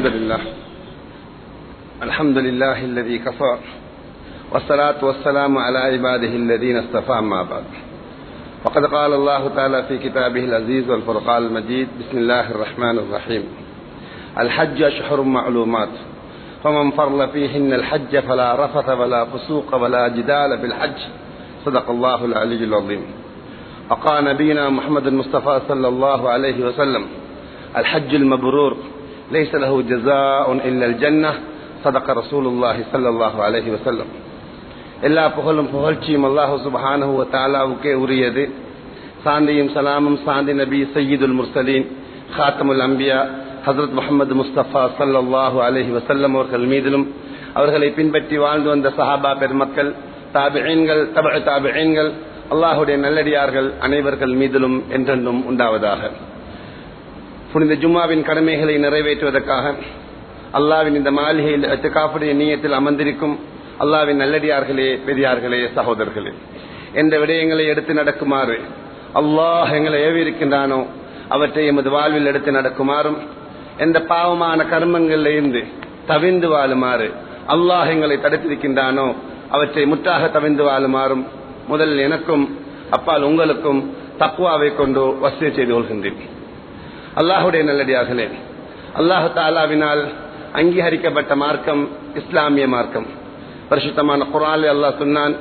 الحمد لله الحمد لله الذي كفى والصلاة والسلام على عباده الذين اصطفى ما بعد وقد قال الله تعالى في كتابه العزيز والفرقان المجيد بسم الله الرحمن الرحيم الحج أشهر معلومات فمن فرل فيهن الحج فلا رفث ولا فسوق ولا جدال بالحج صدق الله العلي العظيم وقال نبينا محمد المصطفى صلى الله عليه وسلم الحج المبرور ليس له جزاء إلا الجنة صدق رسول الله صلى الله عليه وسلم எல்லா புகழும் புகழ்ச்சியும் அல்லாஹு சுபஹானஹு வ தஆலாவுக்கே உரியது சாந்தியும் சலாமும் சாந்தி நபி சையீதுல் முர்சலீன் ஹாத்தமுல் அம்பியா ஹசரத் முகமது முஸ்தபா சல்லாஹூ அலஹி வசல்லம் அவர்கள் மீதிலும் அவர்களை பின்பற்றி வாழ்ந்து வந்த சஹாபா பெருமக்கள் தாபிகள் தப தாபிகள் அல்லாஹுடைய நல்லடியார்கள் அனைவர்கள் மீதிலும் என்றென்றும் உண்டாவதாக புனித ஜும்மாவின் கடமைகளை நிறைவேற்றுவதற்காக அல்லாவின் இந்த மாளிகையில் எத்துக்காப்புடைய நீயத்தில் அமர்ந்திருக்கும் அல்லாவின் நல்லடியார்களே பெரியார்களே சகோதரர்களே எந்த விடயங்களை எடுத்து நடக்குமாறு அல்லாஹ் எங்களை ஏவிருக்கின்றானோ அவற்றை எமது வாழ்வில் எடுத்து நடக்குமாறும் எந்த பாவமான கர்மங்களில் இருந்து தவிந்து வாழுமாறு அல்லாஹ் எங்களை தடுத்திருக்கின்றானோ அவற்றை முற்றாக தவிந்து வாழுமாறும் முதல் எனக்கும் அப்பால் உங்களுக்கும் தக்குவாவை கொண்டு வசதி செய்து கொள்கின்றேன் அல்லாஹுடைய நல்லடியார்களே அல்லாஹு தாலாவினால் அங்கீகரிக்கப்பட்ட மார்க்கம் இஸ்லாமிய மார்க்கம் பரிசுத்தமான குரான் அல்லாஹ் சொன்னான்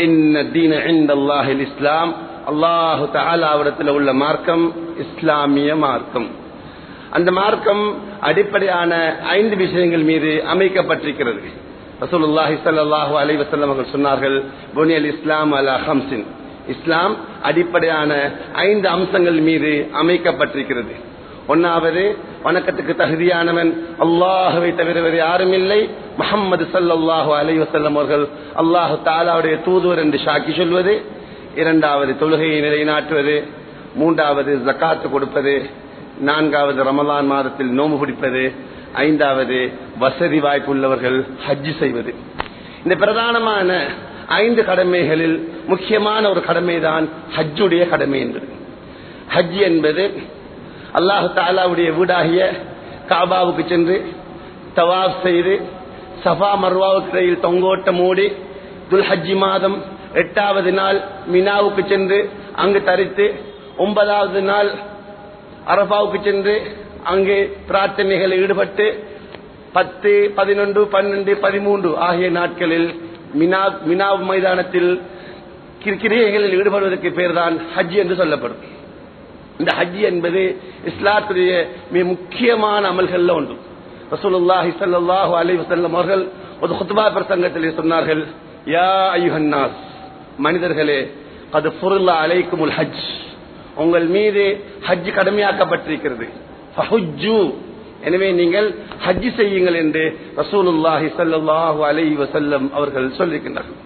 இஸ்லாம் அல்லாஹு தாலாவிடத்தில் உள்ள மார்க்கம் இஸ்லாமிய மார்க்கம் அந்த மார்க்கம் அடிப்படையான ஐந்து விஷயங்கள் மீது அமைக்கப்பட்டிருக்கிறது ரசூலுல்லாஹி ஸல்லல்லாஹு அலைஹி வஸல்லம் அவர்கள் சொன்னார்கள் புனியல் இஸ்லாம் அலா ஹம்சின் இஸ்லாம் அடிப்படையான ஐந்து அம்சங்கள் மீது அமைக்கப்பட்டிருக்கிறது ஒன்னாவது வணக்கத்துக்கு தகுதியானவன் அல்லாஹுவை தவிர வேறு யாரும் இல்லை முகமது சல்லாஹு அலை வசல்லம் அவர்கள் அல்லாஹு தாலாவுடைய தூதுவர் என்று சாக்கி சொல்வது இரண்டாவது தொழுகையை நிலைநாட்டுவது மூன்றாவது ஜக்காத்து கொடுப்பது நான்காவது ரமலான் மாதத்தில் நோம்பு பிடிப்பது ஐந்தாவது வசதி வாய்ப்புள்ளவர்கள் ஹஜ்ஜு செய்வது இந்த பிரதானமான ஐந்து கடமைகளில் முக்கியமான ஒரு கடமைதான் ஹஜ்ஜுடைய கடமை என்பது ஹஜ் என்பது அல்லாஹு தாலாவுடைய வீடாகிய காபாவுக்கு சென்று தவாப் செய்து சஃபா மர்வாவுக்கு இடையில் தொங்கோட்டம் மூடி துல்ஹஜ்ஜி மாதம் எட்டாவது நாள் மினாவுக்கு சென்று அங்கு தரித்து ஒன்பதாவது நாள் அரபாவுக்கு சென்று அங்கே பிரார்த்தனைகளில் ஈடுபட்டு பத்து பதினொன்று பன்னெண்டு பதிமூன்று ஆகிய நாட்களில் மினா மினா மைதானத்தில் கிரியைகளில் ஈடுபடுவதற்கு பேர் தான் ஹஜ் என்று சொல்லப்படும் இந்த ஹஜ் என்பது இஸ்லாத்துடைய மிக முக்கியமான அமல்கள்ல ஒன்று ரசூலுல்லாஹி ஸல்லல்லாஹு அலைஹி வஸல்லம் அவர்கள் ஒரு குத்பா பிரசங்கத்திலே சொன்னார்கள் யா அய்யுஹன்னாஸ் மனிதர்களே அது ஃபுருல்லா அலைக்குமுல் ஹஜ் உங்கள் மீது ஹஜ் கடமையாக்கப்பட்டிருக்கிறது ஃபஹுஜ்ஜு எனவே நீங்கள் ஹஜ் செய்யுங்கள் என்று ரசூலுல்லாஹி ஸல்லல்லாஹு அலைஹி வஸல்லம் அவர்கள் சொல்லியிருக்கின்றார்கள்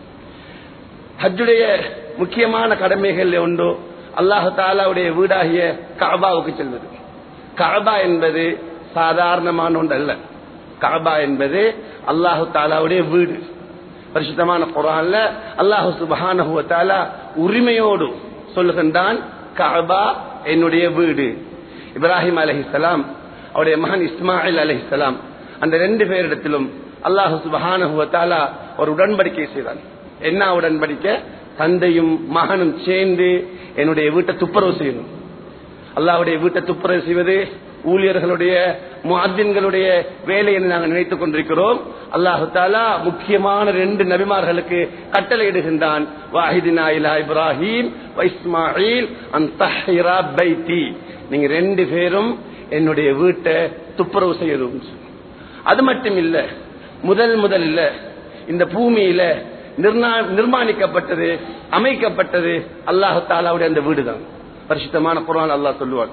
ஹஜ்ஜுடைய முக்கியமான கடமைகள் ஒன்று அல்லாஹு தாலாவுடைய வீடாகிய காபாவுக்கு செல்வது காபா என்பது சாதாரணமான ஒன்று அல்ல காபா என்பது அல்லாஹு தாலாவுடைய வீடு பரிசுத்தமான குரான்ல அல்லாஹு சுபஹான உரிமையோடு சொல்லுகின்றான் காபா என்னுடைய வீடு இப்ராஹிம் அலஹிசலாம் அவருடைய மகன் இஸ்மாயில் அலஹிசலாம் அந்த ரெண்டு பேரிடத்திலும் அல்லாஹு சுபஹான ஒரு உடன்படிக்கை செய்தான் என்ன உடன்படிக்கை தந்தையும் மகனும் சேர்ந்து என்னுடைய வீட்டை துப்புரவு செய்யணும் அல்லாவுடைய வீட்டை துப்புரவு செய்வது ஊழியர்களுடைய முஅத்தின்களுடைய வேலை என்று நாங்கள் நினைத்துக் கொண்டிருக்கிறோம் அல்லாஹு தாலா முக்கியமான ரெண்டு நபிமார்களுக்கு கட்டளை இடுகின்றான் வாஹிதினா இலா இப்ராஹிம் இஸ்மாயில் அந்த பைத்தி நீங்க ரெண்டு பேரும் என்னுடைய வீட்டை துப்புரவு செய்யணும் அது மட்டும் இல்ல முதல் முதல்ல இந்த பூமியில நிர்மாணிக்கப்பட்டது அமைக்கப்பட்டது அல்லாஹு தாலாவுடைய அந்த வீடு தான் பரிசுத்தமான குரான் அல்லாஹ் சொல்லுவான்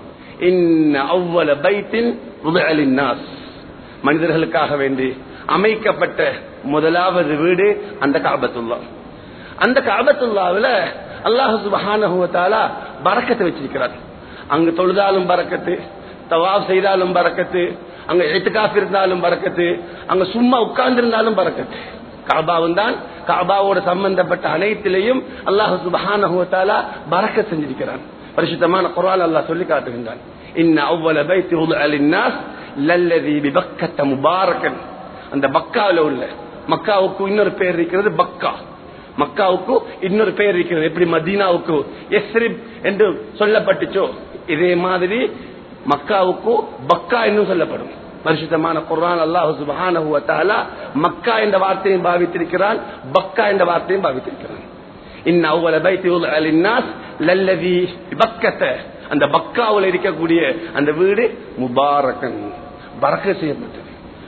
மனிதர்களுக்காக வேண்டி அமைக்கப்பட்ட முதலாவது வீடு அந்த காபத்துல்லா அந்த காபத்துல்லாவில் அல்லாஹு சுபஹானஹுவத்தாலா பறக்கத்தை வச்சிருக்கிறார் அங்கு தொழுதாலும் பறக்கத்து தவாப் செய்தாலும் பறக்கத்து அங்க எட்டுக்காஃப் இருந்தாலும் பறக்கத்து அங்க சும்மா உட்கார்ந்து இருந்தாலும் பறக்கத்து காபாவும் தான் காபாவோட சம்பந்தப்பட்ட அனைத்திலையும் அல்லாஹு சுபஹானஹுவத்தாலா பறக்க செஞ்சிருக்கிறான் பரிசுத்தமான குரான் அல்லாஹ் சொல்லி காட்டுகின்றான் இன்ன அவ்வள பைத்தி லின்னாஸ் லல்லதி பிபக்கத்த முபாரக்கன் அந்த பக்காவில் உள்ள மக்காவுக்கு இன்னொரு பேர் இருக்கிறது பக்கா மக்காவுக்கு இன்னொரு பேர் இருக்கிறது எப்படி மதீனாவுக்கு எஸ்ரிப் என்று சொல்லப்பட்டுச்சோ இதே மாதிரி மக்காவுக்கு பக்கா என்று சொல்லப்படும் பரிசுத்தமான குர்ஆன் அல்லாஹு சுப்ஹானஹு வ தஆலா மக்கா என்ற வார்த்தையும் பாவித்திருக்கிறான் பக்கா என்ற வார்த்தையும் பாவித்திருக்கிறான் இன் அவ்வள பைத்தி லின்னாஸ் லல்லதி பக்கத்த அந்த பக்காவில் இருக்கக்கூடிய அந்த வீடு முபாரக்கன் பறக்க செய்யப்பட்டது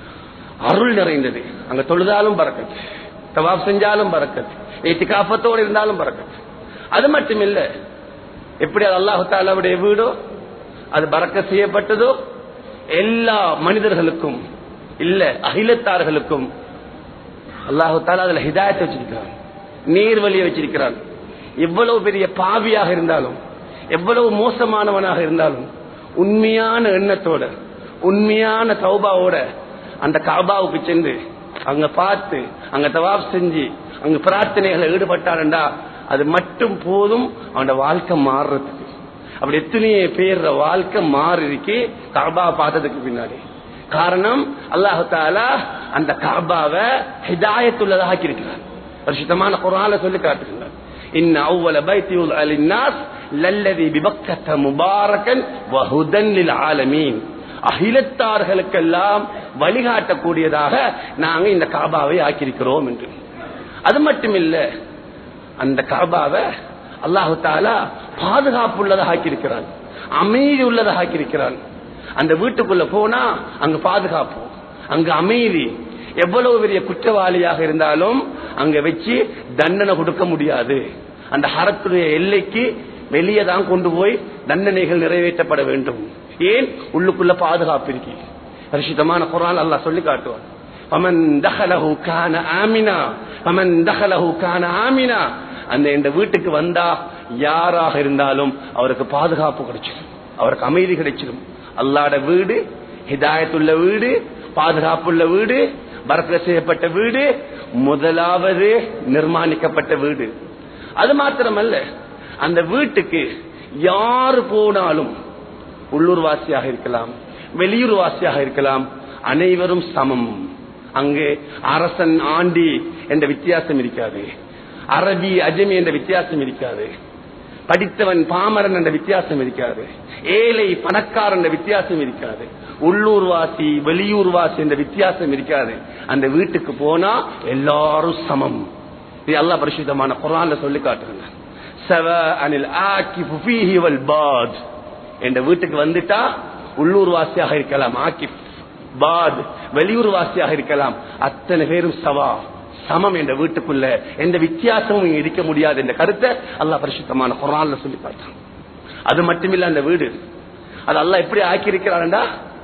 அருள் நிறைந்தது அங்க தொழுதாலும் பறக்கத்து தவாப் செஞ்சாலும் பறக்கத்து ஏத்திகாஃபத்தோடு இருந்தாலும் பறக்கத்து அது மட்டும் இல்ல எப்படி அது அல்லாஹு தாலாவுடைய வீடோ அது பறக்க செய்யப்பட்டதோ எல்லா மனிதர்களுக்கும் இல்ல அகிலத்தார்களுக்கும் அல்லாஹு தாலா அதுல ஹிதாயத்தை வச்சிருக்கிறான் நீர்வழியை வச்சிருக்கிறான் எவ்வளவு பெரிய பாவியாக இருந்தாலும் எவ்வளவு மோசமானவனாக இருந்தாலும் உண்மையான எண்ணத்தோட உண்மையான தௌபாவோட அந்த காபாவுக்கு சென்று அங்க பார்த்து அங்க தவாப் செஞ்சு அங்க பிரார்த்தனைகளை ஈடுபட்டான்டா அது மட்டும் போதும் அவனோட வாழ்க்கை மாறுறதுக்கு அப்படி எத்தனையோ பேர் வாழ்க்கை மாறி இருக்கு காபா பார்த்ததுக்கு பின்னாடி காரணம் அல்லாஹு தாலா அந்த காபாவை ஹிதாயத்துள்ளதாக ஆக்கியிருக்கிறார் பரிசுத்தமான குரால சொல்லி காட்டுகிறார் إن أول بيت يوضع للناس للذي ببكة مباركا وهدى للعالمين அகிலத்தார்களுக்கெல்லாம் வழிகாட்டக்கூடியதாக நாங்க இந்த காபாவை ஆக்கியிருக்கிறோம் என்று அது மட்டும் இல்ல அந்த காபாவை அல்லாஹு தாலா பாதுகாப்பு உள்ளதாக ஆக்கியிருக்கிறான் அமைதி உள்ளதாக ஆக்கியிருக்கிறான் அந்த வீட்டுக்குள்ள போனா அங்க பாதுகாப்பு அங்க அமைதி எவ்வளவு பெரிய குற்றவாளியாக இருந்தாலும் அங்க வச்சு தண்டனை கொடுக்க முடியாது அந்த ஹரத்துடைய எல்லைக்கு வெளியே தான் கொண்டு போய் தண்டனைகள் நிறைவேற்றப்பட வேண்டும் ஏன் உள்ளுக்குள்ள பாதுகாப்பு இருக்கு பரிசுத்தமான குரான் அல்லாஹ் சொல்லி காட்டுவான் பமன் தஹலஹு கான ஆமினா பமன் தஹலஹு கான ஆமினா அந்த இந்த வீட்டுக்கு வந்தா யாராக இருந்தாலும் அவருக்கு பாதுகாப்பு கிடைச்சிடும் அவருக்கு அமைதி கிடைச்சிடும் அல்லாட வீடு ஹிதாயத்துள்ள வீடு பாதுகாப்புள்ள வீடு பரக்க செய்யப்பட்ட வீடு முதலாவது நிர்மாணிக்கப்பட்ட வீடு அது மாத்திரமல்ல அந்த வீட்டுக்கு யாரு போனாலும் உள்ளூர் வாசியாக இருக்கலாம் வெளியூர் வாசியாக இருக்கலாம் அனைவரும் சமம் அங்கு அரசன் ஆண்டி என்ற வித்தியாசம் இருக்காது அரபி அஜமி என்ற வித்தியாசம் இருக்காது படித்தவன் பாமரன் என்ற வித்தியாசம் இருக்காது ஏழை பணக்காரன் என்ற வித்தியாசம் இருக்காது உள்ளூர் வாசி வெளியூர் வாசி என்ற வித்தியாசம் இருக்காது அந்த வீட்டுக்கு போனா எல்லாரும் சமம் இது அல்லா பரிசுத்தமான குரான்ல சொல்லி காட்டுறாங்க சவ அனில் ஆக்கிஃபு ஃபீஹி வல் பாத் என்ற வீட்டுக்கு வந்துட்டா உள்ளூர் வாசியாக இருக்கலாம் ஆக்கிப் பாத் வெளியூர் வாசியாக இருக்கலாம் அத்தனை பேரும் சவா சமம் என்ற வீட்டுக்குள்ள எந்த வித்தியாசமும் இங்க இருக்க முடியாது என்ற கருத்தை அல்லாஹ் பரிசுத்தமான குரான்ல சொல்லி பார்த்தான் அது மட்டுமில்ல அந்த வீடு அது அல்லாஹ் எப்படி ஆக்கியிருக்கிறான்டா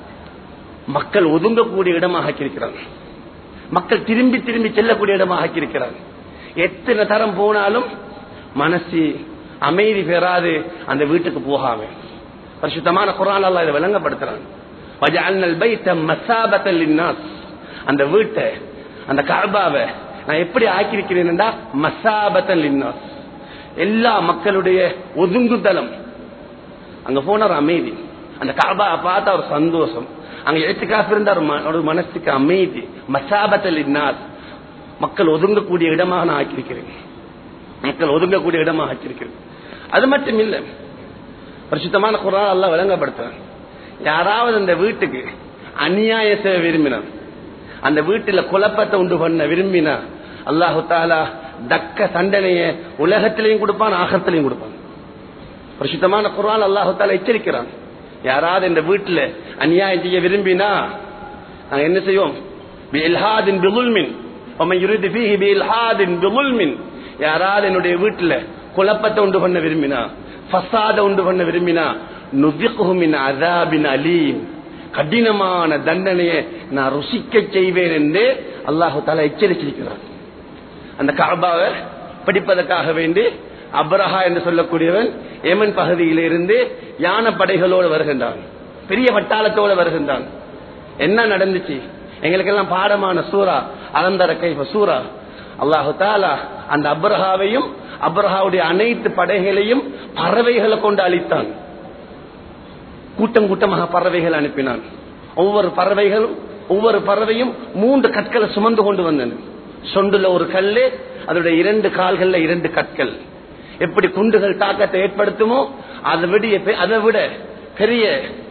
மக்கள் ஒதுங்கக்கூடிய இடமாக ஆக்கியிருக்கிறான் மக்கள் திரும்பி திரும்பி செல்லக்கூடிய இடமாக ஆக்கியிருக்கிறான் எத்தனை தரம் போனாலும் மனசு அமைதி பெறாது அந்த வீட்டுக்கு போகாம பரிசுத்தமான குரான் அல்லா இதை விளங்கப்படுத்துறான் வஜஅல்னல் பைத்த மஸாபத்தல் லின்னாஸ் அந்த வீட்டை அந்த கஅபாவை நான் எப்படி ஆக்கியிருக்கிறேன்டா மஸாபத்தல் லின்னாஸ் எல்லா மக்களுடைய ஒதுங்குதலம் அங்க போன ஒரு அமைதி அந்த கஅபா பார்த்தா ஒரு சந்தோஷம் அங்க எழுத்துக்காக இருந்த ஒரு ம- ஒரு மனசுக்கு அமைதி மசாபத்தல் லின்னாஸ் மக்கள் ஒதுங்கக்கூடிய இடமாக நான் ஆக்கியிருக்கிறேன் மக்கள் ஒதுங்கக்கூடிய இடமாக ஆக்கியிருக்கிறேன் அது மட்டும் இல்லை பரிசுத்தமான குரான் எல்லாம் விளங்கப்படுத்துறான் யாராவது அந்த வீட்டுக்கு அநியாய செய்ய விரும்பினான் அந்த வீட்டுல குழப்பத்தை உண்டு பண்ண விரும்பினா அல்லாஹு தாலா தக்க தண்டனைய உலகத்திலையும் கொடுப்பான் ஆகத்திலையும் கொடுப்பான் பரிசுத்தமான குரான் அல்லாஹு தாலா எச்சரிக்கிறான் யாராவது இந்த வீட்டுல அநியாயம் செய்ய விரும்பினா நாங்க என்ன செய்வோம் பில்ஹாதின் பிதுல்மின் ومن يريد فيه بإلحاد بظلم யாராவது என்னுடைய வீட்டுல குழப்பத்தை உண்டு பண்ண விரும்பினா ஃபசாத உண்டு பண்ண விரும்பினா நுதிக்குமின் அதாபின் அலீம் கடினமான தண்டனையை நான் ருசிக்க செய்வேன் என்று அல்லாஹு தாலா எச்சரிச்சிருக்கிறார் அந்த காபாவை படிப்பதற்காக வேண்டி அப்ரஹா என்று சொல்லக்கூடியவன் ஏமன் பகுதியிலிருந்து யானை படைகளோடு வருகின்றான் பெரிய பட்டாளத்தோடு வருகின்றான் என்ன நடந்துச்சு எங்களுக்கெல்லாம் பாடமான சூரா அலந்தர கைஃப சூரா அல்லாஹு தாலா அந்த அப்ரஹாவையும் அப்ரஹாவுடைய அனைத்து படைகளையும் பறவைகளை கொண்டு அழித்தான் கூட்டம் கூட்டமாக பறவைகள் அனுப்பினான் ஒவ்வொரு பறவைகளும் ஒவ்வொரு பறவையும் மூன்று கற்களை சுமந்து கொண்டு வந்தன சொண்டுல ஒரு கல்லு அதோட இரண்டு கால்கள்ல இரண்டு கற்கள் எப்படி குண்டுகள் தாக்கத்தை ஏற்படுத்துமோ அதை விட அதை விட பெரிய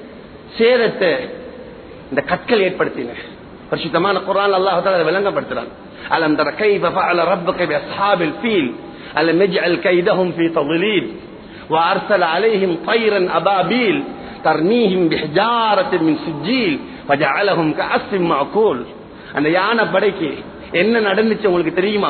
சேதத்தை இந்த கற்கள் ஏற்படுத்தின பரிசுத்தமான குரான் அல்லாஹ் அதை விளங்கப்படுத்துறான் அலம் தர கைஃப ஃபஅல ரப்புக பிஅஸ்ஹாபில் ஃபீல் அலம் يجعل كيدهم في تضليل وارسل عليهم طيرا ابابيل ترميهم بحجاره من سجيل فجعلهم كعصف معقول அந்த யானை படைக்கு என்ன நடந்துச்சு உங்களுக்கு தெரியுமா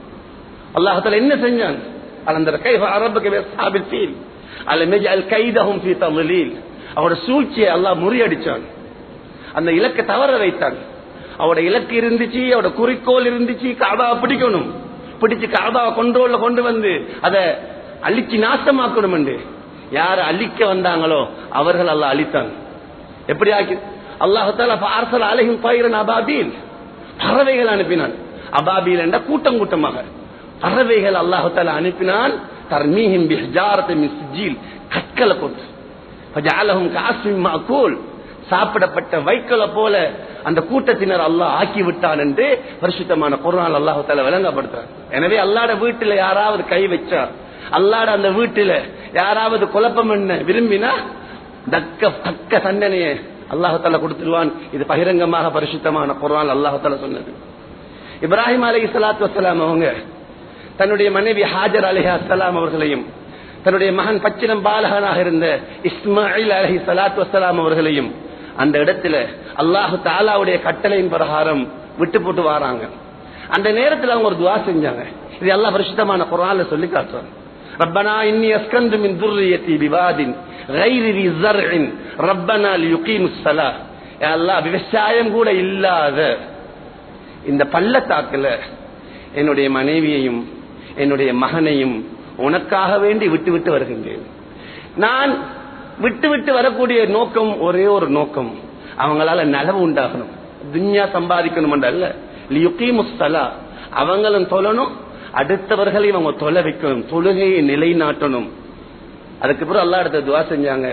அல்லாஹ் தஆலா என்ன செஞ்சான் அலம் தர கைஃப ரப்புக பிஅஸ்ஹாபில் ஃபீல் அலம் يجعل كيدهم في تضليل அவரோட சூழ்ச்சியை அல்லாஹ் முறியடிச்சான் அந்த இலக்கை தவற வைத்தான் அவட இலக்கு இருந்துச்சு அவட குறிக்கோள் இருந்துச்சு காபா பிடிக்கணும் பிடிச்சு காபாவை கொண்டோல்ல கொண்டு வந்து அதை அழிச்சு நாசமாக்கணும் என்று யார் அழிக்க வந்தாங்களோ அவர்கள் அல்ல அழித்தான் எப்படி ஆக்கி அல்லாஹால பார்சல் அழகும் பயிரன் அபாபீல் பறவைகள் அனுப்பினான் அபாபீல் என்ற கூட்டம் கூட்டமாக பறவைகள் அல்லாஹால அனுப்பினான் தர்மீஹிம் பிஹ்ஜாரத்தை மிஸ்ஜீல் கற்களை கொண்டு ஃபஜஅலஹும் கஅஸ்மின் மஅகூல் சாப்பிடப்பட்ட வைக்கோலை போல அந்த கூட்டத்தினர் அல்லாஹ் ஆக்கி விட்டான் என்று பரிசுத்தமான குரான் அல்லாஹு தால விளங்கப்படுத்துறார் எனவே அல்லாட வீட்டுல யாராவது கை வச்சா அல்லாட அந்த வீட்டுல யாராவது குழப்பம் என்ன விரும்பினா தக்க தக்க தண்டனையை அல்லாஹு தால கொடுத்துருவான் இது பகிரங்கமாக பரிசுத்தமான குரான் அல்லாஹு தால சொன்னது இப்ராஹிம் அலி சலாத்து வசலாம் அவங்க தன்னுடைய மனைவி ஹாஜர் அலி அஸ்லாம் அவர்களையும் தன்னுடைய மகன் பச்சினம் பாலகனாக இருந்த இஸ்மாயில் அலஹி சலாத்து வசலாம் அவர்களையும் அந்த இடத்துல அல்லாஹு தாலாவுடைய கட்டளையின் பிரகாரம் விட்டு போட்டு வராங்க அந்த நேரத்தில் அவங்க ஒரு துவா செஞ்சாங்க இது எல்லாம் பரிசுத்தமான குரான்ல சொல்லி காட்டுறாங்க ربنا إني أسكنت من ذريتي بواد غير ذي زرع ربنا ليقيموا الصلاة يا الله விவசாயம் கூட இல்லாத இந்த பள்ளத்தாக்குல என்னுடைய மனைவியையும் என்னுடைய மகனையும் உனக்காக வேண்டி விட்டு விட்டு வருகின்றேன் நான் விட்டு விட்டு வரக்கூடிய நோக்கம் ஒரே ஒரு நோக்கம் அவங்களால நலவு உண்டாகணும் துன்யா சம்பாதிக்கணும் அல்ல லியுகீமுஸ்தலா அவங்களும் தொழணும் அடுத்தவர்களையும் அவங்க தொலை வைக்கணும் தொழுகையை நிலைநாட்டணும் அதுக்கு பிறகு அல்லா அடுத்த துவா செஞ்சாங்க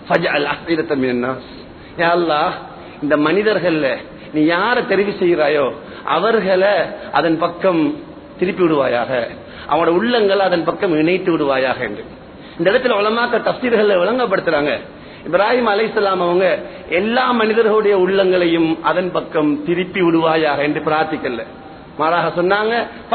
இந்த மனிதர்கள்ல நீ யார தெரிவு செய்கிறாயோ அவர்களை அதன் பக்கம் திருப்பி விடுவாயாக அவனோட உள்ளங்களை அதன் பக்கம் இணைத்து விடுவாயாக என்று இந்த இடத்துல உலமாக்க தப்சீர்கள் விளங்கப்படுத்துறாங்க இப்ராஹிம் அலைசலாம் அவங்க எல்லா மனிதர்களுடைய உள்ளங்களையும் அதன் பக்கம் திருப்பி விடுவாயாக என்று பிரார்த்திக்கல மாறாக சொன்னாங்க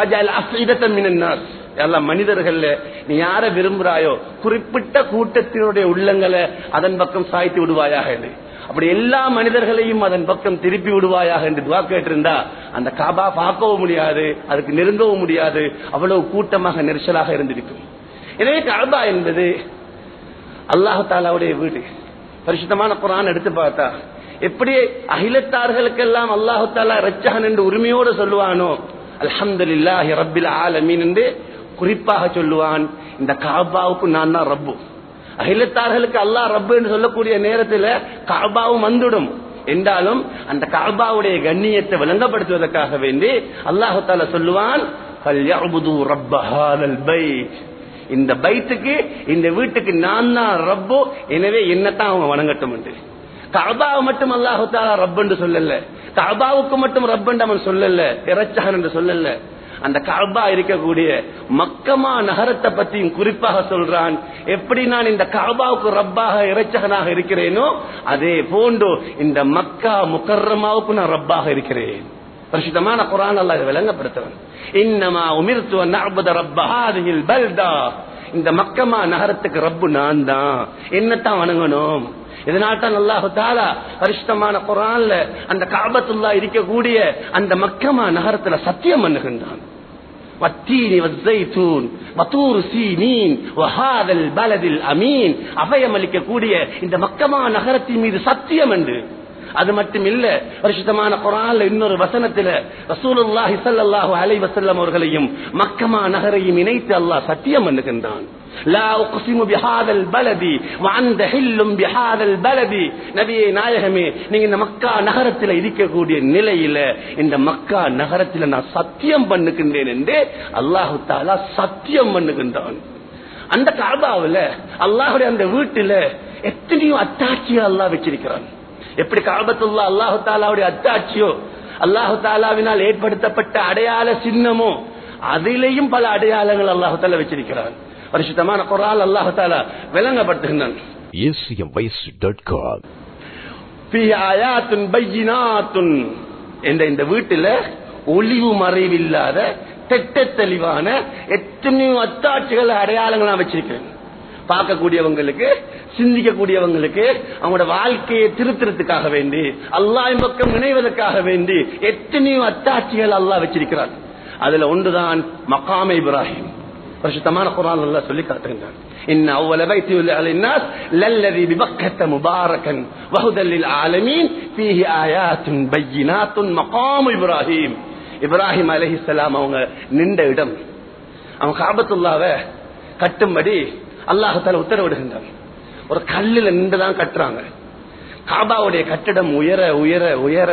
எல்லா மனிதர்கள்ல நீ யார விரும்புறாயோ குறிப்பிட்ட கூட்டத்தினுடைய உள்ளங்களை அதன் பக்கம் சாய்த்து விடுவாயாக என்று அப்படி எல்லா மனிதர்களையும் அதன் பக்கம் திருப்பி விடுவாயாக என்று துவா கேட்டிருந்தா அந்த காபா பார்க்கவும் முடியாது அதுக்கு நெருங்கவும் முடியாது அவ்வளவு கூட்டமாக நெரிசலாக இருந்திருக்கும் எனவே காபா என்பது அல்லாஹு தாலாவுடைய வீடு பரிசுத்தமான குரான் எடுத்து பார்த்தா எப்படி அகிலத்தார்களுக்கெல்லாம் அல்லாஹு தாலா ரச்சகன் என்று உரிமையோடு சொல்லுவானோ அல்ஹம்துலில்லாஹி ரப்பில் ஆலமீன் என்று குறிப்பாக சொல்லுவான் இந்த காபாவுக்கு நான் தான் ரப்பு அகிலத்தார்களுக்கு அல்லாஹ் ரப்பு என்று சொல்லக்கூடிய நேரத்தில் காபாவும் வந்துடும் என்றாலும் அந்த காபாவுடைய கண்ணியத்தை விளங்கப்படுத்துவதற்காக வேண்டி அல்லாஹு தாலா சொல்லுவான் இந்த பைத்துக்கு இந்த வீட்டுக்கு நான் தான் ரப்போ எனவே என்னத்தான் அவங்க வணங்கட்டும் என்று கபாவை மட்டும் அல்லாஹு தாலா ரப் என்று சொல்லல கபாவுக்கு மட்டும் ரப் என்று அவன் சொல்லல இறைச்சகன் என்று சொல்லல அந்த கபா இருக்கக்கூடிய மக்கமா நகரத்தை பத்தியும் குறிப்பாக சொல்றான் எப்படி நான் இந்த கபாவுக்கு ரப்பாக இறைச்சகனாக இருக்கிறேனோ அதே போன்று இந்த மக்கா முக்கர்ரமாவுக்கு நான் ரப்பாக இருக்கிறேன் பரிசுத்தமான குரான் அல்ல இதை விளங்கப்படுத்துறேன் இன்னமா உமிர்த்து நஅபுத ரப்ப ஹாதிஹில் பல்தா இந்த மக்கமா நகரத்துக்கு ரப்பு நான் தான் என்னத்தான் வணங்கணும் இதனால் தான் அல்லாஹு தாலா பரிசுத்தமான குரான்ல அந்த காபத்துல்லா இருக்கக்கூடிய அந்த மக்கமா நகரத்துல சத்தியம் பண்ணுகின்றான் والتين والزيتون وطور سينين وهذا البلد الامين அபயம் அளிக்கக்கூடிய இந்த மக்கமா நகரத்தின் மீது சத்தியம் என்று அது மட்டும் இல்ல பரிசுத்தமான குரான்ல இன்னொரு வசனத்துல ரசூலுல்லாஹி ஸல்லல்லாஹு அலைஹி வஸல்லம் அவர்களையும் மக்கமா நகரையும் இணைத்து அல்லாஹ் சத்தியம் பண்ணுகின்றான் لا اقسم بهذا البلد وانت حل بهذا البلد நபியே நாயகமே நீங்க இந்த மக்கா நகரத்தில் இருக்கக்கூடிய நிலையில இந்த மக்கா நகரத்தில் நான் சத்தியம் பண்ணுகின்றேன் என்று அல்லாஹு தாலா சத்தியம் பண்ணுகின்றான் அந்த காபாவில் அல்லாஹுடைய அந்த வீட்டுல எத்தனையோ அத்தாட்சியை அல்லாஹ் வச்சிருக்கிறான் எப்படி காபத்துல்லா அல்லாஹு தாலாவுடைய அத்தாட்சியோ அல்லாஹு தாலாவினால் ஏற்படுத்தப்பட்ட அடையாள சின்னமோ அதிலேயும் பல அடையாளங்கள் அல்லாஹு தாலா வச்சிருக்கிறான் பரிசுத்தமான குரால் அல்லாஹு தாலா விளங்கப்படுத்துகின்றான் acmvoice.com. ஃபீ ஆயாத்துன் பையினாத்துன் என்ற இந்த வீட்டுல ஒளிவு மறைவில்லாத தெட்ட தெளிவான எத்தனையோ அத்தாட்சிகள் அடையாளங்கள் நான் வச்சிருக்கேன் பார்க்கக்கூடியவங்களுக்கு சிந்திக்கக்கூடியவங்களுக்கு அவங்களோட வாழ்க்கையை திருத்துறதுக்காக வேண்டி அல்லாஹ் பக்கம் நினைவதற்காக வேண்டி எத்தனையோ அத்தாட்சிகள் அல்லாஹ் வச்சிருக்கிறார் அதுல ஒன்றுதான் மகாம இப்ராஹிம் பரிசுத்தமான குரான் அல்லாஹ் சொல்லி காட்டுகின்றான் إن أول بيت يولع للناس للذي ببكة مباركا وهدى للعالمين فيه آيات بينات مقام إبراهيم இப்ராஹிம் அலஹி அவங்க நின்ற இடம் அவங்க காபத்துல்லாவை கட்டும்படி அல்லாஹால உத்தரவிடுகின்றான் ஒரு கல்லில் நின்றுதான் கட்டுறாங்க காபாவுடைய கட்டிடம் உயர உயர உயர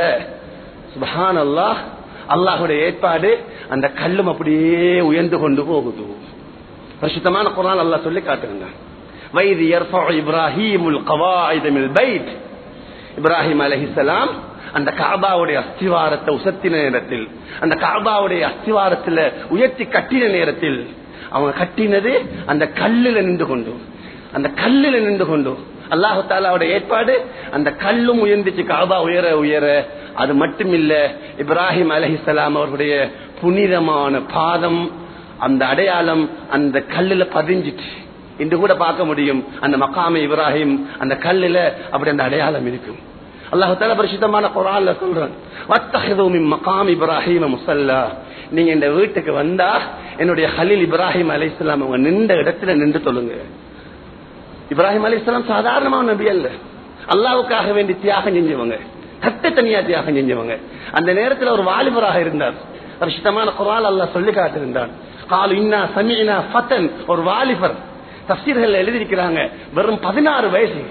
சுபஹான் அல்லாஹ் அல்லாஹுடைய ஏற்பாடு அந்த கல்லும் அப்படியே உயர்ந்து கொண்டு போகுது பரிசுத்தமான குரான் அல்லாஹ் சொல்லி காட்டுகின்றான் வைதி இப்ராஹிமுல் கவாயுதமில் பைட் இப்ராஹிம் அலஹிசலாம் அந்த காபாவுடைய அஸ்திவாரத்தை உசத்தின நேரத்தில் அந்த காபாவுடைய அஸ்திவாரத்தில் உயர்த்தி கட்டின நேரத்தில் அவங்க கட்டினது அந்த கல்லில் நின்று கொண்டு அந்த கல்லில் நின்று கொண்டு அல்லாஹு தாலாவுடைய ஏற்பாடு அந்த கல்லும் உயர்ந்துச்சு காபா உயர உயர அது மட்டுமில்ல இப்ராஹிம் அலஹிசலாம் அவர்களுடைய புனிதமான பாதம் அந்த அடையாளம் அந்த கல்லுல பதிஞ்சிட்டு இன்று கூட பார்க்க முடியும் அந்த மக்காம இப்ராஹிம் அந்த கல்லுல அப்படி அந்த அடையாளம் இருக்கும் அல்லாஹு தால பரிசுத்தமான குரான்ல சொல்றான் வத்தஹிதுமின் மகாம் இப்ராஹிம் முசல்லா நீங்க இந்த வீட்டுக்கு வந்தா என்னுடைய ஹலீல் இப்ராஹிம் அலைஹிஸ்ஸலாம் அவங்க நின்ற இடத்துல நின்று சொல்லுங்க இப்ராஹிம் அலைஹிஸ்ஸலாம் சாதாரணமான நபி அல்ல அல்லாவுக்காக வேண்டி தியாகம் செஞ்சவங்க கட்ட தனியா தியாகம் செஞ்சவங்க அந்த நேரத்தில் ஒரு வாலிபராக இருந்தார் பரிசுத்தமான குரான் அல்லாஹ் சொல்லி காட்டிருந்தான் காலு இன்னா சமீனா ஃபத்தன் ஒரு வாலிபர் தப்சீர்கள் எழுதியிருக்கிறாங்க வெறும் பதினாறு வயசு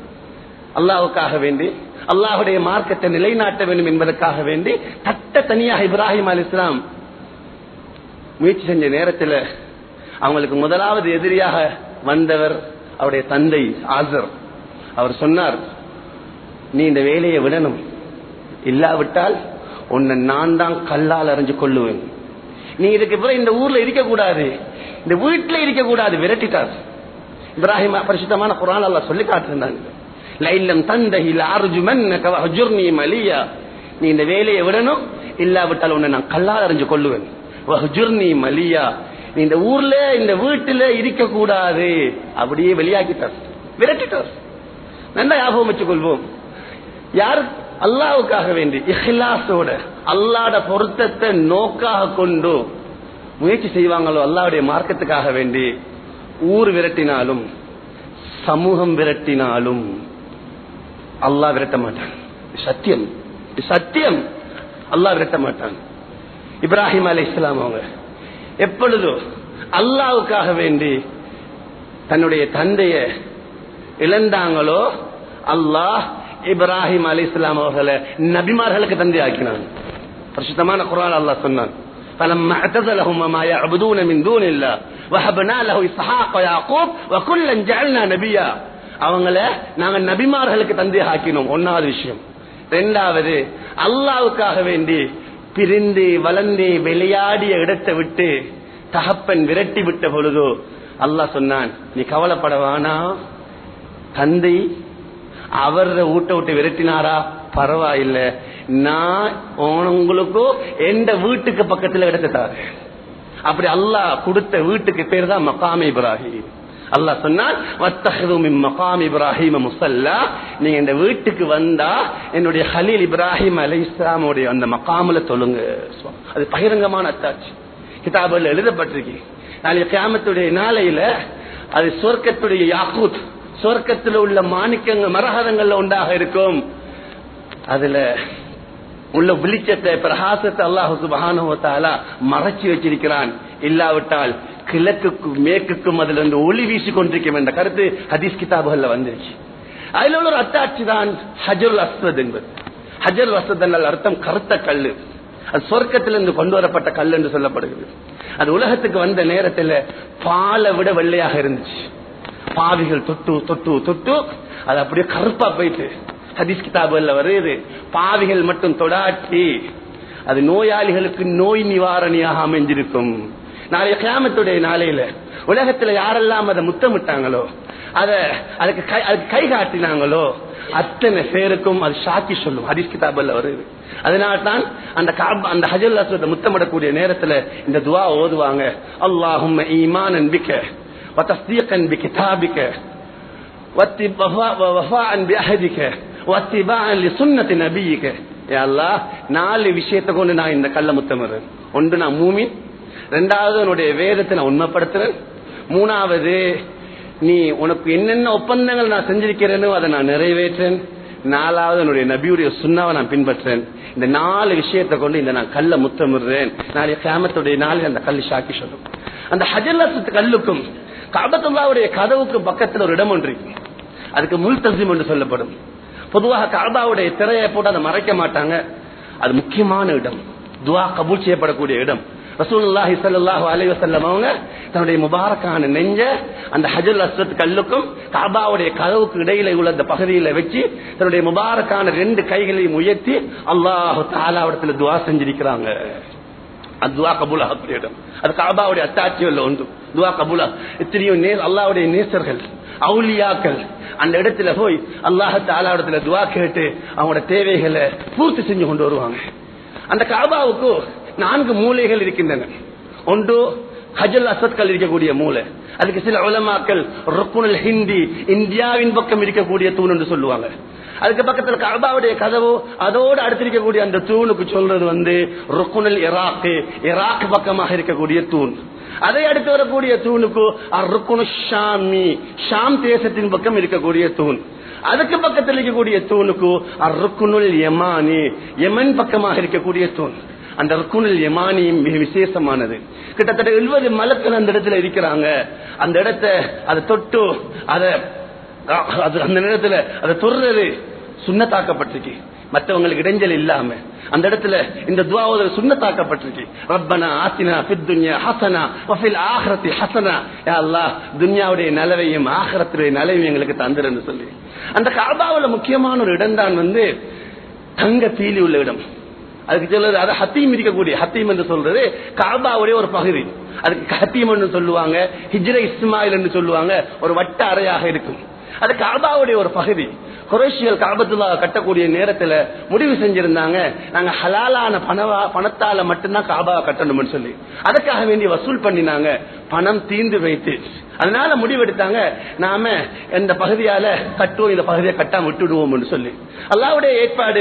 அல்லாவுக்காக வேண்டி அல்லாஹுடைய மார்க்கத்தை நிலைநாட்ட வேண்டும் என்பதற்காக வேண்டி தட்ட தனியாக இப்ராஹிம் அலி இஸ்லாம் முயற்சி செஞ்ச நேரத்தில் அவங்களுக்கு முதலாவது எதிரியாக வந்தவர் அவருடைய தந்தை ஆசர் அவர் சொன்னார் நீ இந்த வேலையை விடணும் இல்லாவிட்டால் உன்னை நான் தான் கல்லால் அறிஞ்சு கொள்ளுவேன் நீ இதுக்கு பிறகு இந்த ஊர்ல இருக்கக்கூடாது இந்த வீட்டுல இருக்கக்கூடாது விரட்டிட்டார் இப்ராஹிம் பரிசுத்தமான குரான் அல்லா சொல்லி காட்டிருந்தாங்க லைல்லம் தந்தஹில் அர்ஜுமன்னக வஹ்ஜுர்னி மலியா நீ இந்த வேலையை விடணும் இல்லாவிட்டால் உன்னை நான் கல்லால் அறிஞ்சு கொள்ளுவேன் வஹ்ஜுர்னி மலியா நீ இந்த ஊர்ல இந்த வீட்டுல இருக்க கூடாது அப்படியே வெளியாக்கிட்டார் விரட்டிட்டார் நல்லா ஞாபகம் வச்சுக் கொள்வோம் யார் அல்லாவுக்காக வேண்டி இஹ்லாசோட அல்லாட பொருத்தத்தை நோக்காக கொண்டு முயற்சி செய்வாங்களோ அல்லாவுடைய மார்க்கத்துக்காக வேண்டி ஊர் விரட்டினாலும் சமூகம் விரட்டினாலும் அல்லாஹ் விரட்ட மாட்டான் இது சத்தியம் இது சத்தியம் அல்லாஹ் விரட்ட மாட்டான் இப்ராஹிம் அலி இஸ்லாம் அவங்க எப்பொழுதோ அல்லாவுக்காக வேண்டி தன்னுடைய தந்தைய இழந்தாங்களோ அல்லாஹ் இப்ராஹிம் அலி இஸ்லாம் அவர்களை நபிமார்களுக்கு தந்தை ஆக்கினான் பிரசுத்தமான குரான் அல்லாஹ் சொன்னான் فلما اعتزلهم وما يعبدون من دون الله وهبنا له اسحاق ويعقوب وكلا جعلنا نبيا அவங்கள நாங்க நபிமார்களுக்கு தந்தை ஆக்கினோம் ஒன்னாவது விஷயம் ரெண்டாவது அல்லாவுக்காக வேண்டி பிரிந்து வளர்ந்து விளையாடிய இடத்தை விட்டு தகப்பன் விரட்டி விட்ட பொழுதோ அல்லாஹ் சொன்னான் நீ கவலைப்படவானா தந்தை அவர் வீட்டை விட்டு விரட்டினாரா பரவாயில்ல நான் உங்களுக்கோ எந்த வீட்டுக்கு பக்கத்துல இடத்தை தாரு அப்படி அல்லாஹ் கொடுத்த வீட்டுக்கு பேர் தான் மகாம் இப்ராஹிம் அல்லாஹ் சொன்னான் மகாம் இப்ராஹிம் முசல்லா நீங்க இந்த வீட்டுக்கு வந்தா என்னுடைய ஹலீல் இப்ராஹிம் அலி இஸ்லாமுடைய அந்த மகாமில தொழுங்க அது பகிரங்கமான அத்தாட்சி கிதாபில் எழுதப்பட்டிருக்கு நாளைய கியாமத்துடைய நாளையில அது சொர்க்கத்துடைய யாக்கூத் சொர்க்கத்தில் உள்ள மாணிக்கங்கள் மரகதங்கள்ல உண்டாக இருக்கும் அதுல உள்ள வெளிச்சத்தை பிரகாசத்தை அல்லாஹு சுபஹானுவத்தாலா மறைச்சி வச்சிருக்கிறான் இல்லாவிட்டால் கிழக்குக்கும் மேற்குக்கும் அதுல இருந்து ஒளி வீசி கொண்டிருக்கும் என்ற கருத்து ஹதீஸ் கிதாபுகள்ல வந்துருச்சு அதுல உள்ள ஒரு அத்தாட்சி தான் ஹஜருல் அஸ்வத் என்பது ஹஜருல் அஸ்வத் என்றால் அர்த்தம் கருத்த கல்லு அது சொர்க்கத்திலிருந்து கொண்டு வரப்பட்ட கல் என்று சொல்லப்படுகிறது அது உலகத்துக்கு வந்த நேரத்தில் பாலை விட வெள்ளையாக இருந்துச்சு பாவிகள் தொட்டு தொட்டு தொட்டு அது அப்படியே கருப்பா போயிட்டு ஹதீஸ் கிதாபுல வருது பாவிகள் மட்டும் தொடாட்டி அது நோயாளிகளுக்கு நோய் நிவாரணியாக அமைஞ்சிருக்கும் நாளைய கிராமத்துடைய நாளையில உலகத்துல யாரெல்லாம் அதை முத்தமிட்டாங்களோ அத அதுக்கு கை அதுக்கு கை காட்டினாங்களோ அத்தனை பேருக்கும் அது சாக்கி சொல்லும் ஹதீஸ் கிதாபுல வருது அதனால தான் அந்த காப- அந்த ஹஜல் அஸ்வத்தை முத்தமிடக்கூடிய நேரத்துல இந்த துவா ஓதுவாங்க அல்லாஹும் ஈமான் பிக்க وتصديقا بكتابك واتب- وفاء- ووفاء بعهدك واتباعا لسنة نبيك يا الله நாலு விஷயத்தை கொண்டு நான் இந்த கல்ல முத்தமிடுறேன் ஒன்று நான் மூமின் ரெண்டாவது உன்னுடைய வேதத்தை நான் உண்மைப்படுத்துறேன் மூணாவது நீ உனக்கு என்னென்ன ஒப்பந்தங்கள் நான் செஞ்சிருக்கிறேனோ அதை நான் நிறைவேற்றேன் நாலாவது என்னுடைய நபியுடைய சுண்ணாவை நான் பின்பற்றேன் இந்த நாலு விஷயத்தை கொண்டு இந்த நான் கல்ல முத்தமிடுறேன் நாளைய கிராமத்துடைய நாளில் அந்த கல் சாக்கி சொல்லும் அந்த ஹஜல்லத்து கல்லுக்கும் காபத்துல்லாவுடைய கதவுக்கும் பக்கத்தில் ஒரு இடம் ஒன்று இருக்கு அதுக்கு முல்தசிம் என்று சொல்லப்படும் பொதுவாக காபாவுடைய திரையை போட்டு அதை மறைக்க மாட்டாங்க அது முக்கியமான இடம் துவா கபூல் செய்யப்படக்கூடிய இடம் ரசூலுல்லாஹி ஸல்லல்லாஹு அலைஹி வஸல்லம் அவங்க தன்னுடைய முபாரக்கான நெஞ்ச அந்த ஹஜல் அஸ்வத் கல்லுக்கும் காபாவுடைய கதவுக்கு இடையில உள்ள அந்த பகுதியில வச்சு தன்னுடைய முபாரக்கான ரெண்டு கைகளையும் உயர்த்தி அல்லாஹு தாலாவிடத்துல துவா செஞ்சிருக்கிறாங்க அது துவா கபூல் ஆகக்கூடிய இடம் அது காபாவுடைய அத்தாட்சிகள் ஒன்று துவா கபூலா எத்தனையோ நே அல்லாவுடைய நேசர்கள் அவுலியாக்கள் அந்த இடத்துல போய் அல்லாஹ தாலாவிடத்துல துவா கேட்டு அவங்களோட தேவைகளை பூர்த்தி செஞ்சு கொண்டு வருவாங்க அந்த காபாவுக்கு நான்கு மூலைகள் இருக்கின்றன ஒன்று ஹஜல் அசத்கள் இருக்கக்கூடிய மூலை அதுக்கு சில உலமாக்கள் ருக்குனல் ஹிந்தி இந்தியாவின் பக்கம் இருக்கக்கூடிய தூண் என்று சொல்லுவாங்க அதுக்கு பக்கத்துல கபாவுடைய கதவு அதோடு அடுத்திருக்கக்கூடிய அந்த தூணுக்கு சொல்றது வந்து ருக்குனல் இராக்கு இராக் பக்கமாக இருக்கக்கூடிய தூண் அதை அடுத்து வரக்கூடிய தூணுக்கு ருக்குனு ஷாமி ஷாம் தேசத்தின் பக்கம் இருக்கக்கூடிய தூண் அதுக்கு பக்கத்தில் இருக்கக்கூடிய தூணுக்கு ருக்குனுல் யமானி யமன் பக்கமாக இருக்கக்கூடிய தூண் அந்த ருக்குனுல் யமானி மிக விசேஷமானது கிட்டத்தட்ட எழுபது மலக்கள் அந்த இடத்துல இருக்கிறாங்க அந்த இடத்தை அதை தொட்டு அதை அது அந்த நேரத்துல அதை தொடுறது சுண்ணத்தாக்கப்பட்டிருக்கு மற்றவங்களுக்கு இடைஞ்சல் இல்லாம அந்த இடத்துல இந்த துவாவது சுண்ணத்தாக்கப்பட்டிருக்கு ரப்பனா ஆத்தினா ஃபித் துன்யா ஹசனா வஃபில் ஆஹ்ரத்தி ஹசனா யா அல்லாஹ் துன்யாவுடைய நலவையும் ஆஹ்ரத்துடைய நலவையும் எங்களுக்கு தந்துருன்னு சொல்லி அந்த காபாவுல முக்கியமான ஒரு இடம் தான் வந்து தங்க பீலி உள்ள இடம் அதுக்கு சொல்றது அது ஹத்தீம் இருக்கக்கூடிய ஹத்தீம் என்று சொல்றது காபாவுடைய ஒரு பகுதி அதுக்கு ஹத்தீம் என்று சொல்லுவாங்க ஹிஜ்ர இஸ்மாயில் என்று சொல்லுவாங்க ஒரு வட்ட அறையாக இருக்கும் அது காபாவுடைய ஒரு பகுதி குரேஷியல் காபத்துல்லா கட்டக்கூடிய நேரத்துல முடிவு செஞ்சிருந்தாங்க நாங்க ஹலாலான பணவா பணத்தால மட்டும்தான் காபா கட்டணும்னு சொல்லி அதுக்காக வேண்டி வசூல் பண்ணினாங்க பணம் தீந்து வைத்து அதனால முடிவெடுத்தாங்க நாம இந்த பகுதியால கட்டுவோம் இந்த பகுதியை கட்டாம விட்டுடுவோம்னு சொல்லி அல்லாவுடைய ஏற்பாடு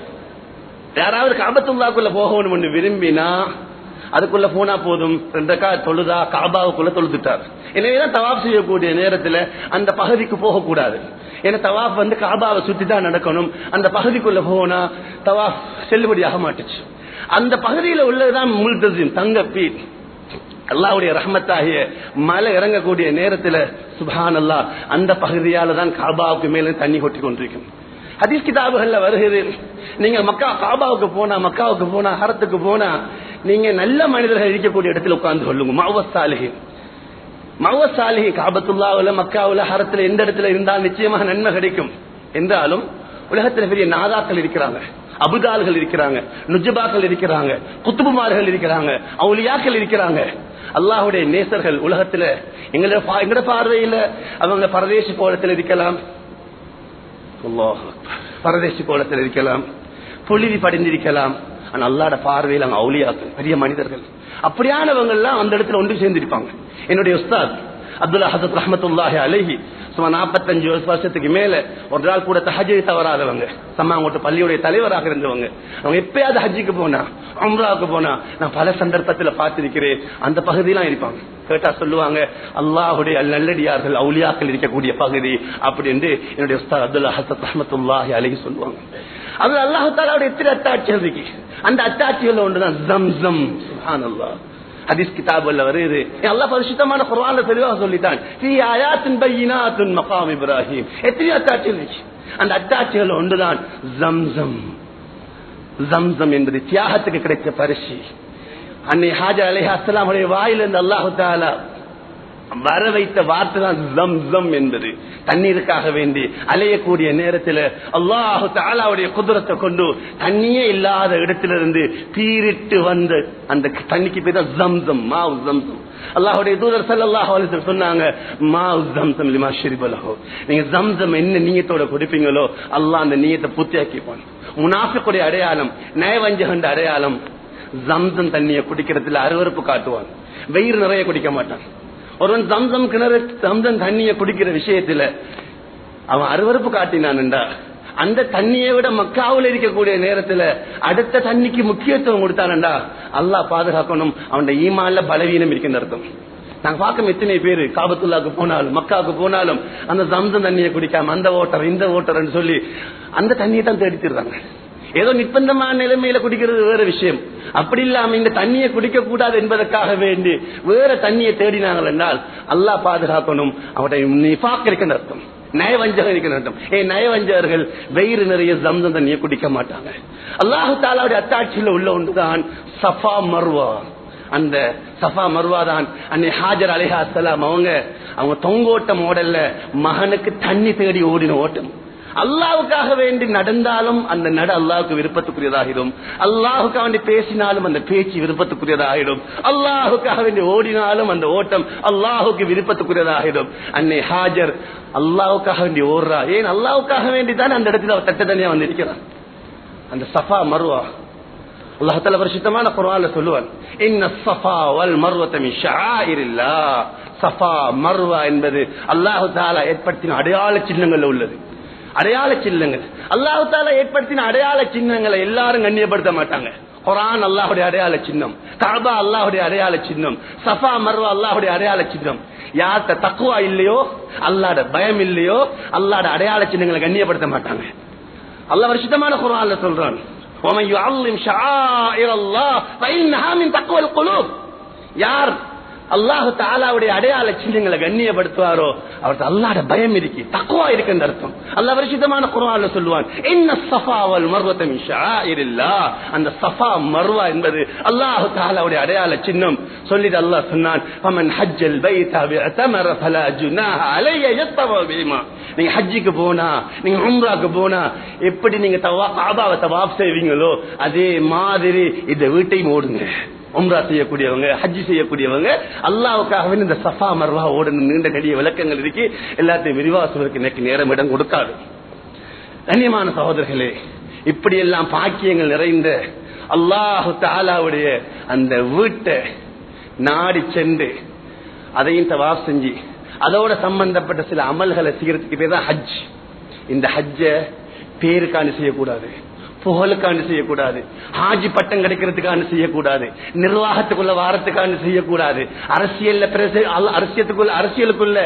யாராவது காபத்துல்லாக்குள்ள போகணும்னு விரும்பினா அதுக்குள்ள போனா போதும் ரெண்டக்கா தொழுதா காபாவுக்குள்ள தொழுதுட்டார் எனவேதான் தவாப் செய்யக்கூடிய நேரத்துல அந்த பகுதிக்கு போகக்கூடாது ஏன்னா தவாப் வந்து காபாவை சுத்தி தான் நடக்கணும் அந்த பகுதிக்குள்ள போனா தவாப் செல்லுபடியாக மாட்டுச்சு அந்த பகுதியில உள்ளதுதான் முல்தசிம் தங்க பீட் அல்லாவுடைய ரஹமத்தாகிய மலை இறங்கக்கூடிய நேரத்துல சுபான் அல்லா அந்த பகுதியால தான் காபாவுக்கு மேல தண்ணி கொட்டி கொண்டிருக்கும் ஹதீஸ் கிதாபுகள்ல வருகிறது நீங்க மக்கா காபாவுக்கு போனா மக்காவுக்கு போனா ஹரத்துக்கு போனா நீங்க நல்ல மனிதர்கள் இருக்கக்கூடிய இடத்துல உட்கார்ந்து கொள்ளுங்க மாவசாலிகி மாவசாலிகி காபத்துல்லாவுல மக்காவுல ஹரத்துல எந்த இடத்துல இருந்தால் நிச்சயமாக நன்மை கிடைக்கும் என்றாலும் உலகத்துல பெரிய நாதாக்கள் இருக்கிறாங்க அபுதால்கள் இருக்கிறாங்க நுஜபாக்கள் இருக்கிறாங்க குத்துபுமார்கள் இருக்கிறாங்க அவுலியாக்கள் இருக்கிறாங்க அல்லாஹுடைய நேசர்கள் உலகத்துல எங்களோட எங்களோட பார்வையில அவங்க பரதேசி கோலத்தில் இருக்கலாம் பரதேசி கோலத்தில் இருக்கலாம் புழுதி படிந்திருக்கலாம் ஆனா அல்லாட பார்வையில் அவங்க அவுளியாக்கள் பெரிய மனிதர்கள் அப்படியானவங்க எல்லாம் அந்த இடத்துல ஒன்று சேர்ந்திருப்பாங்க என்னுடைய உஸ்தாத் அப்துல்லா ஹசத் ரஹமத்துல்லாஹி அலஹி சுமார் நாற்பத்தஞ்சு வருஷத்துக்கு மேல ஒரு நாள் கூட ஹஜ்ஜை தவறாதவங்க சம்மாங்கோட்டு பள்ளியுடைய தலைவராக இருந்தவங்க அவங்க எப்பயாவது ஹஜ்ஜிக்கு போனா அம்ராவுக்கு போனா நான் பல சந்தர்ப்பத்தில் பார்த்திருக்கிறேன் அந்த பகுதியெல்லாம் இருப்பாங்க கேட்டா சொல்லுவாங்க அல்லாஹுடைய நல்லடியார்கள் அவுலியாக்கள் இருக்கக்கூடிய பகுதி அப்படி என்று என்னுடைய உஸ்தாத் அப்துல்லா ஹசத் ரஹமத்துல்லாஹி அலஹி சொல்லுவாங்க அது அல்லாஹு தாலாவுடைய எத்தனை அத்தாட்சிகள் இருக்கு அந்த அத்தாட்சிகள் ஒன்றுதான் ஜம் ஜம் சுஹான் அல்லாஹ் ஹதீஸ் கிதாபுல வருது அல்லாஹ் பரிசுத்தமான குர்ஆன்ல தெளிவாக சொல்லிட்டான் ஃபீ ஆயாத்தின் பையினாத்துன் மகாம் இப்ராஹிம் எத்தனை அத்தாட்சிகள் இருக்கு அந்த அத்தாட்சிகள் ஒன்றுதான் ஜம்சம் ஜம்சம் என்பது தியாகத்துக்கு கிடைத்த பரிசு அன்னை ஹாஜா அலைஹா அஸ்ஸலாமுடைய வாயிலிருந்து அல்லாஹு தாலா வர வைத்த வார்த்தை தான் ஜம் ஜம் என்பது தண்ணீருக்காக வேண்டி அலையக்கூடிய நேரத்தில் அல்லாஹு தாலாவுடைய குதிரத்தை கொண்டு தண்ணியே இல்லாத இடத்திலிருந்து பீரிட்டு வந்த அந்த தண்ணிக்கு பேர் தான் ஜம் ஜம் மாவு ஜம் ஜம் அல்லாஹுடைய தூதர் சல்லாஹ் அலிசர் சொன்னாங்க மாவு ஜம் ஜம் லிமா ஷெரிபலஹோ நீங்க ஜம் ஜம் என்ன நீயத்தோட குடிப்பீங்களோ அல்லாஹ் அந்த நீயத்தை பூர்த்தியாக்கிப்பான் முனாஃபிக்குடைய அடையாளம் நயவஞ்சகண்ட அடையாளம் ஜம்சம் தண்ணியை குடிக்கிறதுல அருவறுப்பு காட்டுவான் வெயிர் நிறைய குடிக்க மாட்டான் ஒருவன் ஜம்சம் கிணறு ஜம்சம் தண்ணியை குடிக்கிற விஷயத்துல அவன் அருவறுப்பு காட்டினான்டா அந்த தண்ணியை விட மக்காவில் இருக்கக்கூடிய நேரத்துல அடுத்த தண்ணிக்கு முக்கியத்துவம் கொடுத்தானண்டா அல்லாஹ் பாதுகாக்கணும் அவன் ஈமான்ல பலவீனம் இருக்கின்ற அர்த்தம் நாங்க பார்க்க எத்தனை பேரு காபத்துல்லாக்கு போனாலும் மக்காவுக்கு போனாலும் அந்த ஜம்சம் தண்ணியை குடிக்காம அந்த ஓட்டர் இந்த ஓட்டர்னு சொல்லி அந்த தண்ணியை தான் தேடித்திருந்தாங்க ஏதோ நிர்பந்தமான நிலைமையில குடிக்கிறது வேற விஷயம் அப்படி இல்லாம இந்த தண்ணியை குடிக்க கூடாது என்பதற்காக வேண்டி வேற தண்ணியை தேடினாங்கள் என்றால் அல்லாஹ் பாதுகாக்கணும் அவருடைய நிஃபாக் இருக்கின்ற அர்த்தம் நயவஞ்சகம் இருக்கின்ற அர்த்தம் ஏ நயவஞ்சகர்கள் வயிறு நிறைய ஜம்சம் தண்ணியை குடிக்க மாட்டாங்க அல்லாஹு தாலாவுடைய அத்தாட்சியில் உள்ள ஒன்றுதான் சஃபா மர்வா அந்த சஃபா மர்வா தான் அன்னை ஹாஜர் அலிஹா சலாம் அவங்க அவங்க தொங்கோட்ட மாடல்ல மகனுக்கு தண்ணி தேடி ஓடின ஓட்டம் அல்லாவுக்காக வேண்டி நடந்தாலும் அந்த நட அல்லாவுக்கு விருப்பத்துக்குரியதாகிடும் அல்லாஹுக்காக வேண்டி பேசினாலும் அந்த பேச்சு விருப்பத்துக்குரியதாகிடும் அல்லாஹுக்காக வேண்டி ஓடினாலும் அந்த ஓட்டம் அல்லாஹுக்கு விருப்பத்துக்குரியதாகிடும் அன்னை ஹாஜர் அல்லாவுக்காக வேண்டி ஓடுறா ஏன் அல்லாவுக்காக வேண்டி தான் அந்த இடத்துல அவர் தட்ட தனியா வந்திருக்கிறார் அந்த சஃபா மருவா அல்லாஹால பரிசுத்தமான குரான்ல சொல்லுவான் இன்ன சஃபா வல் மர்வத்த மின் ஷஆயிரில்லாஹ் சஃபா மர்வா என்பது அல்லாஹு தாலா ஏற்படுத்தின அடையாள சின்னங்கள்ல உள்ளது அடையாள சின்னங்கள் அல்லாஹு தாலா ஏற்படுத்தின அடையாள சின்னங்களை எல்லாரும் கண்ணியப்படுத்த மாட்டாங்க குரான் அல்லாஹுடைய அடையாள சின்னம் காபா அல்லாஹுடைய அடையாள சின்னம் சஃபா மர்வா அல்லாஹுடைய அடையாள சின்னம் யார்கிட்ட தக்குவா இல்லையோ அல்லாட பயம் இல்லையோ அல்லாட அடையாள சின்னங்களை கண்ணியப்படுத்த மாட்டாங்க அல்லாஹ் வருஷத்தமான குரான்ல சொல்றான் ومن يعظم شعائر الله فإنها من تقوى القلوب யார் அல்லாஹு தாலாவுடைய அடையாள சின்னங்களை கண்ணியப்படுத்துவாரோ அவருக்கு அல்லாட பயம் இருக்கு தக்குவா இருக்குன்னு அர்த்தம் அல்ல வருஷிதமான குரான்ல சொல்லுவான் என்ன சஃபா வல் மர்வத்தம் இல்லா அந்த சஃபா மர்வா என்பது அல்லாஹு தாலாவுடைய அடையாள சின்னம் சொல்லிட்டு அல்லாஹ் சொன்னான் ஃபமன் ஹஜ்ஜல் பைதா பிஅதமர ஃபலா ஜுனாஹ அலைய யத்தவ பீமா நீங்க ஹஜ்ஜிக்கு போனா நீங்க உம்ராக்கு போனா எப்படி நீங்க தவா காபாவை தவாப் செய்வீங்களோ அதே மாதிரி இந்த வீட்டையும் ஓடுங்க உம்ரா செய்யக்கூடியவங்க ஹஜ்ஜி செய்யக்கூடியவங்க அல்லாவுக்காகவே இந்த சஃபா மர்வா ஓடணும் நீண்ட நெடிய விளக்கங்கள் இருக்கு எல்லாத்தையும் விரிவா சொல்றதுக்கு எனக்கு நேரம் இடம் கொடுக்காது கண்ணியமான சகோதரர்களே இப்படியெல்லாம் பாக்கியங்கள் நிறைந்த அல்லாஹு தாலாவுடைய அந்த வீட்டை நாடி சென்று அதையும் தவாப் செஞ்சு அதோட சம்பந்தப்பட்ட சில அமல்களை செய்யறதுக்கு பேர் தான் ஹஜ் இந்த ஹஜ்ஜ பேருக்கான செய்யக்கூடாது புகழுக்காண்டு செய்யக்கூடாது ஹாஜி பட்டம் கிடைக்கிறதுக்கான செய்யக்கூடாது நிர்வாகத்துக்குள்ள வாரத்துக்கான செய்யக்கூடாது அரசியல்ல அரசியலுக்குள்ள அரசியலுக்குள்ள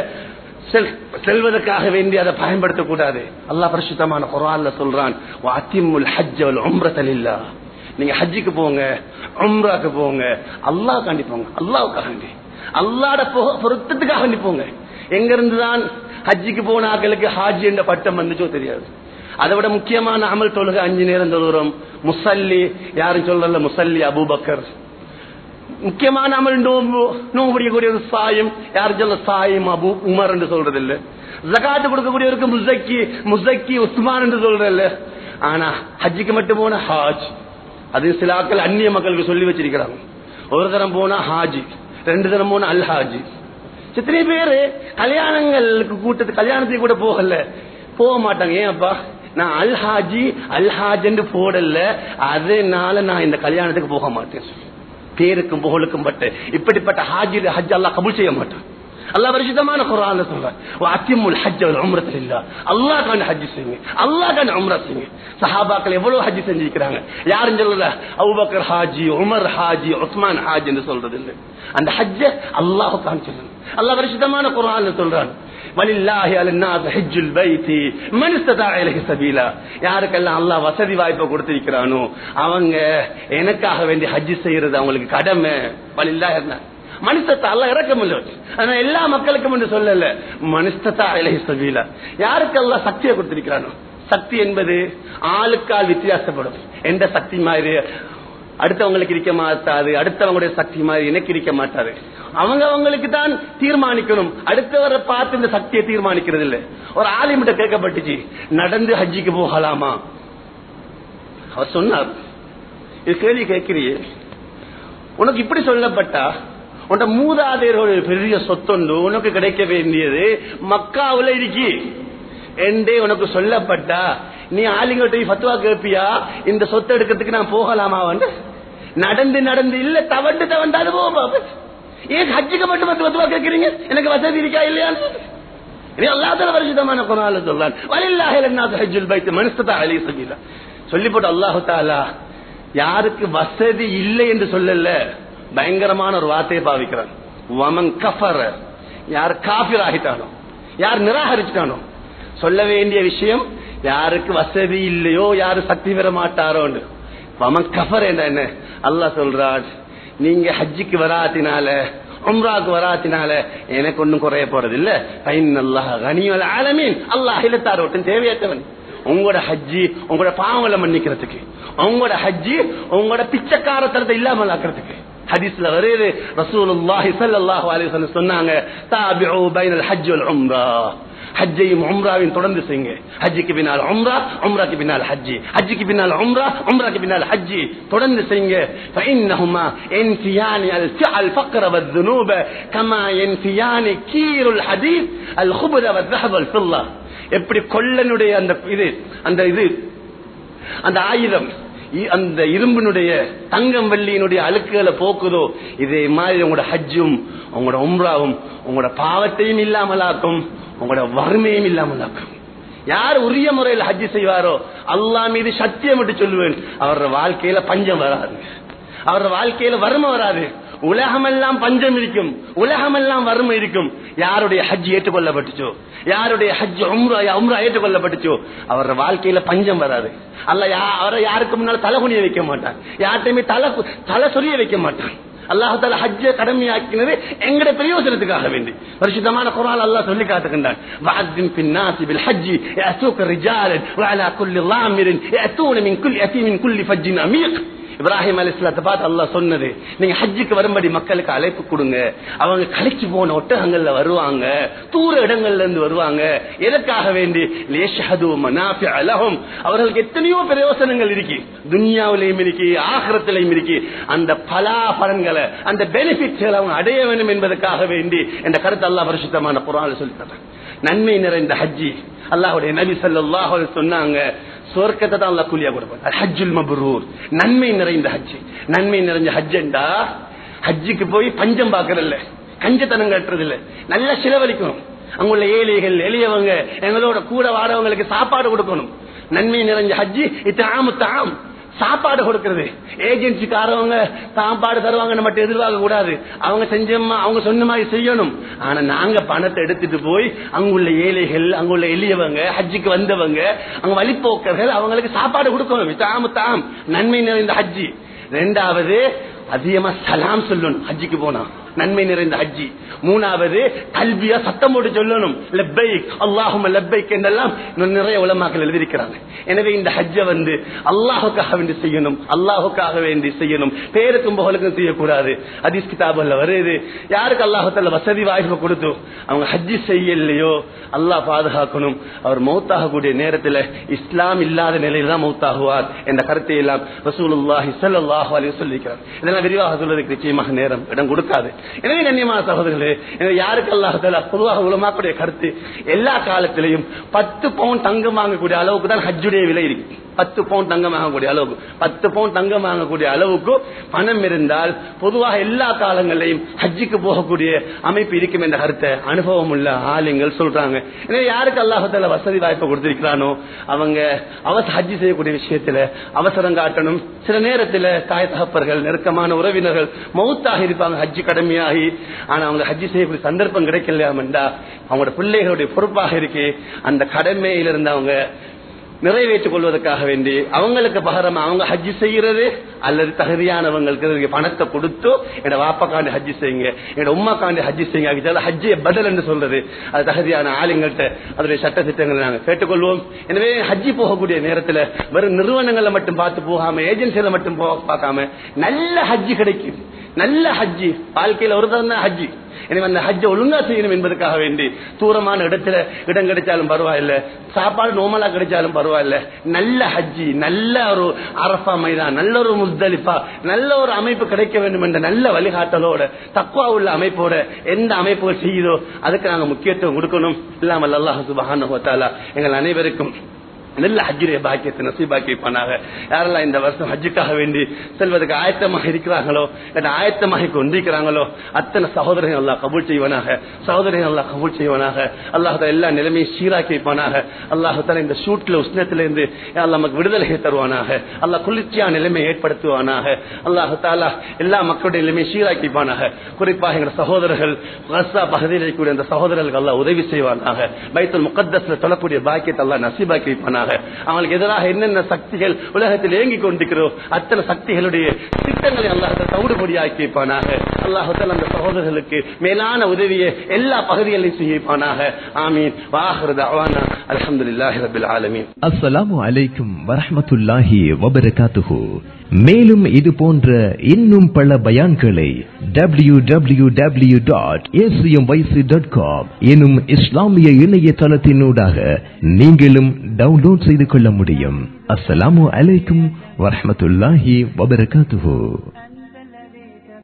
செல்வதற்காக வேண்டி அதை பயன்படுத்தக்கூடாது அல்லா பரிசுத்தமான குரான்ல சொல்றான் அத்திமுல் ஹஜ் உம்ரத்தலில்லா நீங்க ஹஜ்ஜிக்கு போங்க உம்ராக்கு போங்க அல்லாஹ் காண்டி போங்க அல்லாவுக்காக வேண்டி அல்லாட பொருத்தத்துக்காக வேண்டி போங்க எங்க இருந்துதான் ஹஜ்ஜிக்கு போன ஆக்களுக்கு ஹாஜி என்ற பட்டம் வந்துச்சோ தெரியாது அதை விட முக்கியமான அமல் தொழுகை அஞ்சு நேரம் தொழுகிறோம் முசல்லி யாரும் சொல்றல முசல்லி அபுபக்கர் முக்கியமான அமல் நோம்பு நோம்பு பிடிக்கக்கூடிய சாயம் யாரும் சொல்ல சாயம் அபு உமர் என்று சொல்றது இல்ல ஜகாத்து கொடுக்கக்கூடியவருக்கு முசக்கி முசக்கி உஸ்மான் என்று சொல்றது இல்ல ஆனா ஹஜ்ஜிக்கு மட்டும் போன ஹாஜ் அது சில ஆக்கள் அந்நிய மக்களுக்கு சொல்லி வச்சிருக்கிறாங்க ஒரு தரம் போனா ஹாஜி ரெண்டு தரம் போனா அல் ஹாஜி எத்தனை பேரு கல்யாணங்களுக்கு கூட்டத்து கல்யாணத்துக்கு கூட போகல போக மாட்டாங்க ஏன் அப்பா நான் அல்ஹாஜி அல்ஹாஜ் என்று போடல அதனால நான் இந்த கல்யாணத்துக்கு போக மாட்டேன் பேருக்கும் புகழுக்கும் பட்டு இப்படிப்பட்ட ஹாஜி ஹஜ் அல்லா கபூல் செய்ய மாட்டான் அல்லா பரிசுத்தமான குரான் சொல்றேன் அத்திமுல் ஹஜ் உம்ரத்தில் இல்ல அல்லா காண்டி ஹஜ் செய்யுங்க அல்லா காண்டி உம்ரா செய்யுங்க சஹாபாக்கள் எவ்வளவு ஹஜ் செஞ்சிருக்கிறாங்க யாரும் சொல்லல அவுபக்கர் ஹாஜி உமர் ஹாஜி உஸ்மான் ஹாஜ் என்று சொல்றது இல்லை அந்த ஹஜ்ஜ அல்லாஹ் காண்டி சொல்லணும் அல்லா பரிசுத்தமான குரான் சொல்றான் வலில்லாஹி அலன்னாஸ் ஹஜ்ஜுல் பைத்தி மன் இஸ்ததா இலைஹி சபீலா யாருக்கெல்லாம் அல்லாஹ் வசதி வாய்ப்பை கொடுத்திருக்கிறானோ அவங்க எனக்காக வேண்டி ஹஜ் செய்யறது அவங்களுக்கு கடமை வலில்லாஹி என்ன மனுஷத்தை அல்ல இறக்கம் இல்லை ஆனா எல்லா மக்களுக்கும் என்று சொல்லல மனுஷத்தா இலகி சபீலா யாருக்கெல்லாம் சக்தியை கொடுத்திருக்கிறானோ சக்தி என்பது ஆளுக்கால் வித்தியாசப்படும் எந்த சக்தி மாதிரி அடுத்தவங்களுக்கு இருக்க மாட்டாது அடுத்தவங்களுடைய சக்தி மாதிரி எனக்கு இருக்க மாட்டாது அவங்க அவங்களுக்கு தான் தீர்மானிக்கணும் அடுத்தவரை பார்த்து இந்த சக்தியை தீர்மானிக்கிறது இல்ல ஒரு ஆலிமிட்ட கேட்கப்பட்டுச்சு நடந்து ஹஜ்ஜிக்கு போகலாமா அவர் சொன்னார் இது கேள்வி கேட்கிறியே உனக்கு இப்படி சொல்லப்பட்டா உன்ட மூதாதையரோட பெரிய சொத்துண்டு உனக்கு கிடைக்க வேண்டியது மக்காவுல இருக்கி என்றே உனக்கு சொல்லப்பட்டா நீ ஆளுங்கள்ட்ட போய் ஃபத்வா கேட்பியா இந்த சொத்தை எடுக்கிறதுக்கு நான் போகலாமா வந்து நடந்து நடந்து இல்ல தவண்டு தவண்டாது போக ஏன் ஹஜ்ஜுக்கு மட்டும் பத்து ஃபத்வா கேட்கறீங்க எனக்கு வசதி இருக்கா இல்லையான்னு இது அல்லாஹ் பரிசுத்தமான குரான்ல சொல்றான் வலில்லாஹி லன்னாஸ் ஹஜ்ஜுல் பைத் மனஸ்ததா அலி சபீலா சொல்லி போட்டு அல்லாஹ் தஆலா யாருக்கு வசதி இல்லை என்று சொல்லல பயங்கரமான ஒரு வார்த்தையை பாவிக்கிறான் வமன் கஃபர யார் காபிர் ஆகிட்டானோ யார் நிராகரிச்சிட்டானோ சொல்ல வேண்டிய விஷயம் யாருக்கு வசதி இல்லையோ யாரு சக்தி பெற மாட்டாரோன்னு வமன் கஃபர் என்ன என்ன அல்லாஹ் சொல்றான் நீங்க ஹஜ்ஜிக்கு வராத்தினால உம்ராக்கு வராத்தினால எனக்கு ஒண்ணும் குறைய போறது இல்ல பைன் அல்லாஹ் கனியல் ஆலமீன் அல்லாஹ் இல்லத்தார் ஒட்டும் தேவையற்றவன் உங்களோட ஹஜ்ஜி உங்களோட பாவங்களை மன்னிக்கிறதுக்கு உங்களோட ஹஜ்ஜி உங்களோட பிச்சைக்காரத்தனத்தை இல்லாமல் ஆக்கிறதுக்கு ஹதீஸ்ல வருது ரசூலுல்லாஹி ஸல்லல்லாஹு அலைஹி வஸல்லம் சொன்னாங்க தாபிஉ பைனல் ஹஜ் வல் உம்ரா ஹஜ்ஜையும் உம்ராவையும் தொடர்ந்து செய்யுங்க ஹஜ்ஜுக்கு பின்னால் உம்ரா உம்ராக்கு பின்னால் ஹஜ்ஜி ஹஜ்ஜுக்கு பின்னால் உம்ரா உம்ராக்கு பின்னால் ஹஜ்ஜி தொடர்ந்து செய்யுங்க فإنهما ينفيان الفقر والذنوب كما ينفيان كير الحديد الخبز والذهب والفضة எப்படி கொள்ளனுடைய அந்த இது அந்த இது அந்த ஆயுதம் இ- அந்த இரும்பினுடைய தங்கம் வெள்ளியினுடைய அழுக்குகளை போக்குதோ இதே மாதிரி உங்களோட ஹஜ்ஜும் உங்களோட உம்ராவும் உங்களோட பாவத்தையும் இல்லாமலாக்கும் உங்களோட வறுமையும் இல்லாமலாக்கும் யார் உரிய முறையில் ஹஜ்ஜி செய்வாரோ அல்லாஹ் மீது சத்தியம் விட்டு சொல்லுவேன் அவரோட வாழ்க்கையில பஞ்சம் வராது அவரோட வாழ்க்கையில வறுமை வராது உலகமெல்லாம் பஞ்சம் இருக்கும் உலகமெல்லாம் வறுமை இருக்கும் யாருடைய ஹஜ் ஏற்றுக்கொள்ளப்பட்டுச்சோ யாருடைய ஹஜ் உம்ரா உம்ரா ஏற்றுக்கொள்ளப்பட்டுச்சோ அவரோட வாழ்க்கையில பஞ்சம் வராது அல்ல யா- அவரை யாருக்கு முன்னால தலை குனிய வைக்க மாட்டான் யார்கிட்டயுமே தலை கு- தலை சொரிய வைக்க மாட்டான் அல்லாஹால ஹஜ்ஜ கடமையாக்கினது எங்கட பிரயோஜனத்துக்காக வேண்டி பரிசுத்தமான குரான் அல்லாஹ் சொல்லி காட்டுகின்றான் வஅத்தின் பின்னாசி பில் ஹஜ்ஜி يأتوك رجالا وعلى كل ضامر يأتون من كل يأتي من كل فج عميق இப்ராஹிம் அலிஸ்லாத்தை பார்த்து அல்லாஹ் சொன்னது நீங்க ஹஜ்ஜுக்கு வரும்படி மக்களுக்கு அழைப்பு கொடுங்க அவங்க கழிச்சு போன ஒட்டகங்கள்ல வருவாங்க தூர இடங்கள்ல இருந்து வருவாங்க எதற்காக வேண்டி லேஷஹது மனாஃபிஅ லஹும் அவர்களுக்கு எத்தனையோ பிரயோசனங்கள் இருக்கு துன்யாவிலையும் இருக்கு ஆகிரத்திலையும் இருக்கு அந்த பலா பலன்களை அந்த பெனிஃபிட்ஸ்களை அவங்க அடைய வேண்டும் என்பதற்காக வேண்டி இந்த கருத்து அல்லாஹ் பரிசுத்தமான குரான் சொல்லி தர்றான் நன்மை நிறைந்த ஹஜ்ஜி அல்லாஹ்வுடைய நபி ஸல்லல்லாஹு அலைஹி சொன்னாங்க சொர்க்கத்தை தான் அல்லாஹ் கூலியா கொடுப்பான் அது ஹஜ்ஜுல் மப்ரூர் நன்மை நிறைந்த ஹஜ் நன்மை நிறைஞ்ச ஹஜ்ஜண்டா ஹஜ்ஜுக்கு போய் பஞ்சம் பாக்குறதில்ல கஞ்சத்தனம் கட்டுறது இல்ல நல்லா செலவழிக்கணும் அங்குள்ள ஏழைகள் எளியவங்க எங்களோட கூட வாடவங்களுக்கு சாப்பாடு கொடுக்கணும் நன்மை நிறைஞ்ச ஹஜ்ஜி இத்தாமு தாம் சாப்பாடு கொடுக்கிறது ஏஜென்சிக்காரவங்க சாப்பாடு தருவாங்கன்னு மட்டும் எதிர்பார்க்க கூடாது அவங்க செஞ்சோமா அவங்க சொன்ன மாதிரி செய்யணும் ஆனா நாங்க பணத்தை எடுத்துட்டு போய் அங்குள்ள ஏழைகள் அங்குள்ள எளியவங்க ஹஜ்ஜுக்கு வந்தவங்க அங்க வழிப்போக்கர்கள் அவங்களுக்கு சாப்பாடு கொடுக்கணும் தாமு தாம் நன்மை நிறைந்த ஹஜ்ஜி ரெண்டாவது அதிகமா சலாம் சொல்லணும் ஹஜ்ஜிக்கு போனா நன்மை நிறைந்த ஹஜ்ஜி மூணாவது கல்வியா சத்தம் போட்டு சொல்லணும் லெப்பைக் அல்லாஹும் லெப்பைக் என்றெல்லாம் இன்னும் நிறைய உலமாக்கள் எழுதியிருக்கிறாங்க எனவே இந்த ஹஜ்ஜை வந்து அல்லாஹுக்காக வேண்டி செய்யணும் அல்லாஹுக்காக வேண்டி செய்யணும் பேருக்கும் புகழுக்கும் செய்யக்கூடாது ஹதீஸ் கிதாபுல வருது யாருக்கு அல்லாஹத்தால வசதி வாய்ப்பு கொடுத்து அவங்க ஹஜ்ஜி செய்யலையோ அல்லாஹ் பாதுகாக்கணும் அவர் மௌத்தாகக்கூடிய நேரத்தில் இஸ்லாம் இல்லாத நிலையில் தான் மௌத்தாகுவார் என்ற கருத்தை எல்லாம் ரசூலுல்லாஹி ஸல்லல்லாஹு அலைஹி சொல்லியிருக்கிறார் இதெல்லாம் விரிவாக சொல்வதற்கு நிச்சயமாக நேரம் இடம் கொடுக்காது எனவே கண்ணியமான சகோதரர்களே எனவே யாருக்கு அல்லாஹால பொதுவாக உலமாக்குடைய கருத்து எல்லா காலத்திலையும் பத்து பவுன் தங்கம் வாங்கக்கூடிய அளவுக்கு தான் ஹஜ்ஜுடைய விலை இருக்கு பத்து பவுன் தங்கம் வாங்கக்கூடிய அளவுக்கு பத்து பவுன் தங்கம் வாங்கக்கூடிய அளவுக்கு பணம் இருந்தால் பொதுவாக எல்லா காலங்களிலையும் ஹஜ்ஜுக்கு போகக்கூடிய அமைப்பு இருக்கும் என்ற கருத்தை அனுபவம் உள்ள ஆளுங்கள் சொல்றாங்க எனவே யாருக்கு அல்லாஹால வசதி வாய்ப்பு கொடுத்திருக்கிறானோ அவங்க அவச ஹஜ்ஜி செய்யக்கூடிய விஷயத்துல அவசரம் காட்டணும் சில நேரத்துல தாய் தகப்பர்கள் நெருக்கமான உறவினர்கள் மௌத்தாக இருப்பாங்க ஹஜ்ஜி கடமையாகி ஆனா அவங்க ஹஜ்ஜி செய்யக்கூடிய சந்தர்ப்பம் கிடைக்கலையாமண்டா அவங்களோட பிள்ளைகளுடைய பொறுப்பாக இருக்கு அந்த கடமையிலிருந்து அவங்க நிறைவேற்றிக் கொள்வதற்காக வேண்டி அவங்களுக்கு பகரம் அவங்க ஹஜ்ஜி செய்யறது அல்லது தகுதியானவங்களுக்கு இதுக்கு பணத்தை கொடுத்து என்னோட வாப்பாக்காண்டி ஹஜ்ஜி செய்யுங்க என்னோட உமாக்காண்டி ஹஜ்ஜி செய்யுங்க அதுக்கு ஹஜ்ஜியை பதில் என்று சொல்றது அது தகுதியான ஆளுங்கள்ட்ட அதனுடைய சட்ட திட்டங்களை நாங்கள் கேட்டுக்கொள்வோம் எனவே ஹஜ்ஜி போகக்கூடிய நேரத்தில் வெறும் நிறுவனங்களை மட்டும் பார்த்து போகாம ஏஜென்சியில மட்டும் போ- பார்க்காம நல்ல ஹஜ்ஜி கிடைக்கும் நல்ல ஹஜ்ஜி வாழ்க்கையில ஒரு தரம் தான் ஹஜ்ஜி எனவே அந்த ஹஜ்ஜை ஒழுங்கா செய்யணும் என்பதற்காக வேண்டி தூரமான இடத்துல இடம் கிடைச்சாலும் பரவாயில்ல சாப்பாடு நோமலா கிடைச்சாலும் பரவாயில்ல நல்ல ஹஜ்ஜி நல்ல ஒரு அரஃபா மைதான் நல்ல ஒரு முஸ்தலிஃபா நல்ல ஒரு அமைப்பு கிடைக்க வேண்டும் என்ற நல்ல வழிகாட்டலோட தக்குவா உள்ள அமைப்போட எந்த அமைப்புகள் செய்யுதோ அதுக்கு நாங்க முக்கியத்துவம் கொடுக்கணும் இல்லாமல் அல்லாஹ் சுபஹானஹு வ தஆலா எங்கள் அனைவருக்கும் நல்ல ஹஜ்ஜுடைய பாக்கியத்தை நசீபாக்கி வைப்பானாக யாரெல்லாம் இந்த வருஷம் ஹஜ்ஜுக்காக வேண்டி செல்வதற்கு ஆயத்தமாக இருக்கிறாங்களோ இல்லை ஆயத்தமாக கொண்டிருக்கிறாங்களோ அத்தனை சகோதரர்கள் அல்லாஹ் கபூல் செய்வானாக சகோதரர்கள் அல்லாஹ் கபூல் செய்வானாக அல்லாஹ் எல்லா நிலைமையும் சீராக்கி வைப்பானாக அல்லாஹ் இந்த ஷூட்ல உஷ்ணத்திலிருந்து அல்லாஹ் நமக்கு விடுதலை தருவானாக அல்லாஹ் குளிர்ச்சியான நிலைமை ஏற்படுத்துவானாக அல்லாஹ் தாலா எல்லா மக்களுடைய நிலைமையை சீராக்கி வைப்பானாக குறிப்பாக எங்கள் சகோதரர்கள் கஸ்ஸா பகுதியில் இருக்கக்கூடிய அந்த சகோதரர்களுக்கு அல்லாஹ் உதவி செய்வானாக பைத்துல் முகத்தஸ்ல தொழக்கூடிய பாக்கியத்தை அல்லாஹ் நசீபாக்கி வைப்பானாக அவங்களுக்கு எதிராக என்னென்ன சக்திகள் உலகத்தில் இயங்கிக் கொண்டிருக்கிறோ அத்தனை சக்திகளுடைய திட்டங்களை அல்லாஹ் தவிடுபடியாக்கி வைப்பானாக அல்லாஹால அந்த சகோதரர்களுக்கு மேலான உதவியை எல்லா பகுதிகளிலும் செய்ய வைப்பானாக ஆமீன் வாஹர் அவானா அலமதுல்லாஹி ரபில் ஆலமீன் அஸ்ஸலாமு அலைக்கும் வரஹ்மத்துல்லாஹி வபரகாத்துஹு மேலும் இது போன்ற இன்னும் பல பயான்களை W W W dot dot com எனும் இஸ்லாமிய இணையதளத்தினூடாக நீங்களும் டவுன்லோட் செய்து கொள்ள முடியும் அஸ்ஸலாமு அலைக்கும் வரஹ்மத்துல்லாஹி வபரகாத்துஹு